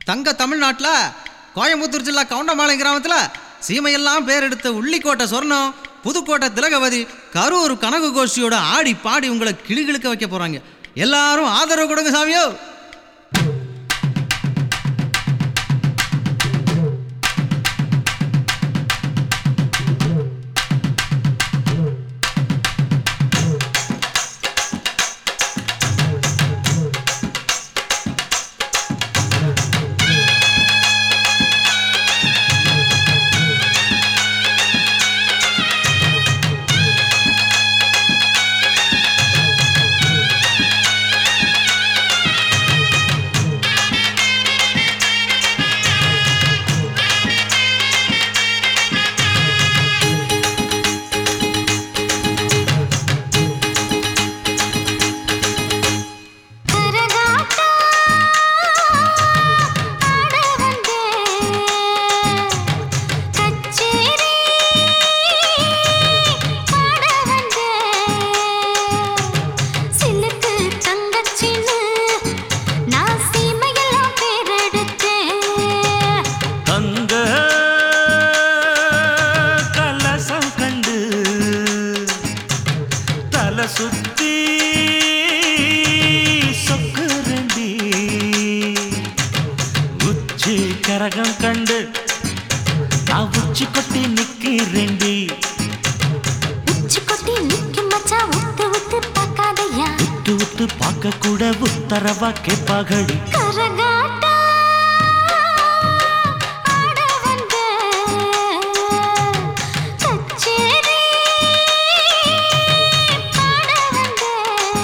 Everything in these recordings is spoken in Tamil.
தங்க தமிழ்நாட்டில் கோயம்புத்தூர் ஜில்லா கவுண்டம்பாளையம் கிராமத்தில் சீமையெல்லாம் பேர் எடுத்த உள்ளிக்கோட்டை சொர்ணம் புதுக்கோட்டை திலகவதி கரூர் கனகு கோஷ்டியோட ஆடி பாடி உங்களை கிளுகிழுக்க வைக்க போகிறாங்க எல்லாரும் ஆதரவு கொடுங்க சாமியோ கரகாட்டம் ஆட வந்தேன் கச்சேரி பாட வந்தேன் சிலுக்கு தங்கச்சின்னு நான் சீமையெல்லாம் பேரெடுத்தேன் தங்க கலசம் கண்டு தலை சுத்தி சொக்குரண்டி உச்சி கரகம் கண்டு நான் உச்சி கொட்டி நிக்கிறேண்டி உச்சி கொட்டி நிற்கும் மச்சான் உத்து உத்து பார்க்காதையா உத்து உத்து பார்க்க கூட உத்தரவா கேப்பாகடி கரகாட்டம் ஆட வந்தேன் கச்சேரி பாட வந்தேன்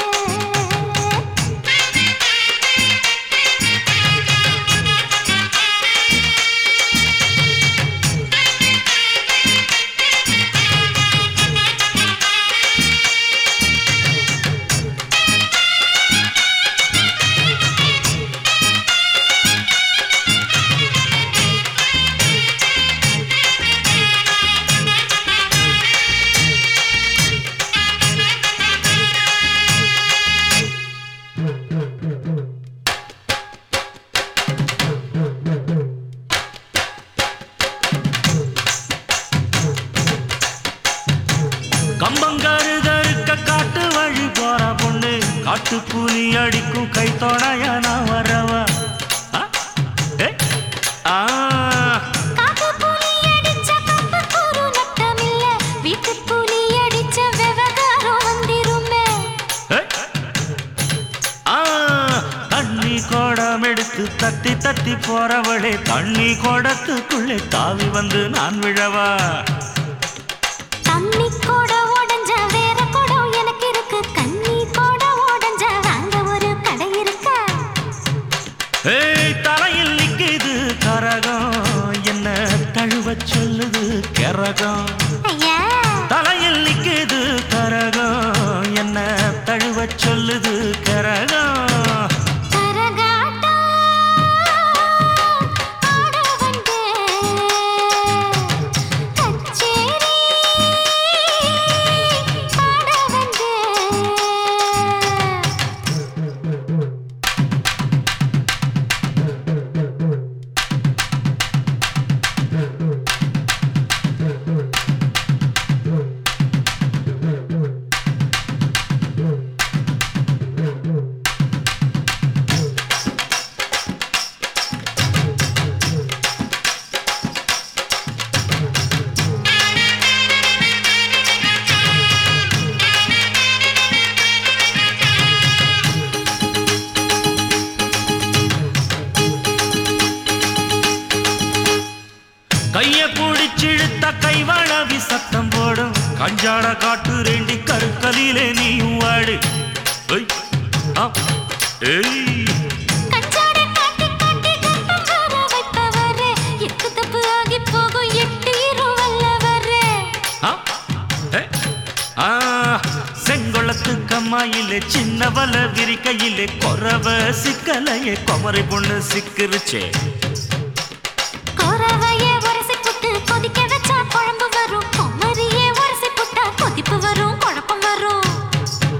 கம்பங்காரு தருக்க காட்டு வழி போற பொண்ணு காட்டு புலி அடிக்கும் கை தொடையா நான் வரவா ஆ? ஏ? ஆ. காட்டு புலி அடிச்ச கம்பு கூறு நட்டமில்ல வீட்டு புலி அடிச்ச விவகாரம் வந்திருமே ஏ? ஆ. தண்ணி கோடம் எடுத்து தத்தி தத்தி போறவளே தண்ணி கோடத்துக்குள்ளே தாவி வந்து நான் விழவா தண்ணி கூட உடஞ்ச வேற குடம் எனக்கு இருக்கு கண்ணி கூட உடஞ்ச வாங்க ஒரு கடை இருக்கா ஏய் தலையில் நிக்குது கரகம் என்ன தழுவ சொல்லுது கரகம் ஐயா தலையில் நிக்குது கரகம் என்ன தழுவ சொல்லுது கரகம் கரகாட்டம் ஆட வந்தேன் கச்சேரி பாட வந்தேன் கைய பிடிச்சிழுத்த கைவாழவி சத்தம் போடும் கஞ்சாட காட்டு ரெண்டி கருக்கலிலே நீயும் வாடு ஏய், ஆ, ஏய். கஞ்சாடை காட்டி காட்டி கட்டம் சார வைப்பவரே எக்கு தப்பு ஆகி போகும் எட்டு இரு வல்லவரே ஆ, ஏ, ஆ, செங்கொளத்து கம்மாயிலே சின்ன வல விரிக்கையிலே கொரவ சிக்கலையே குமரி பொண்ணு சிக்கிருச்சே கோரவையே உரசி புட்டு கொதிக்க வச்சா குழம்பு வரும் குமரியே உரசி புட்டா கொதிப்பு வரும் குழப்பம் வரும்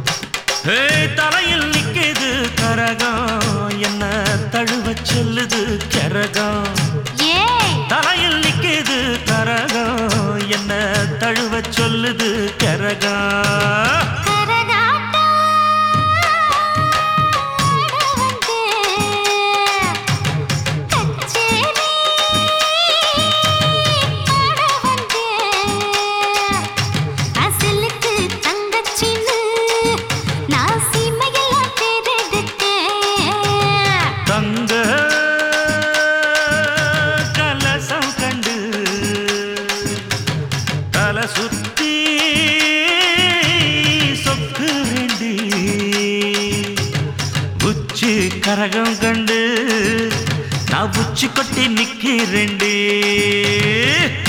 ஏய், தலையில் நிக்குது கரகம் என்ன தழுவ சொல்லுது கரகம் கரகாட்டம் ஆட வந்தேன். கச்சேரி பாட வந்தேன். அசலுக்கு தங்கச்சின்னு நான் சீமையெல்லாம் தேரெடுத்தேன். தங்க கலசம் கண்டு தலை சுத்தி சொக்கு ரெண்டு உச்சி கரகம் கண்டு நான் உச்சி கொட்டி நிக்கிறேன்டி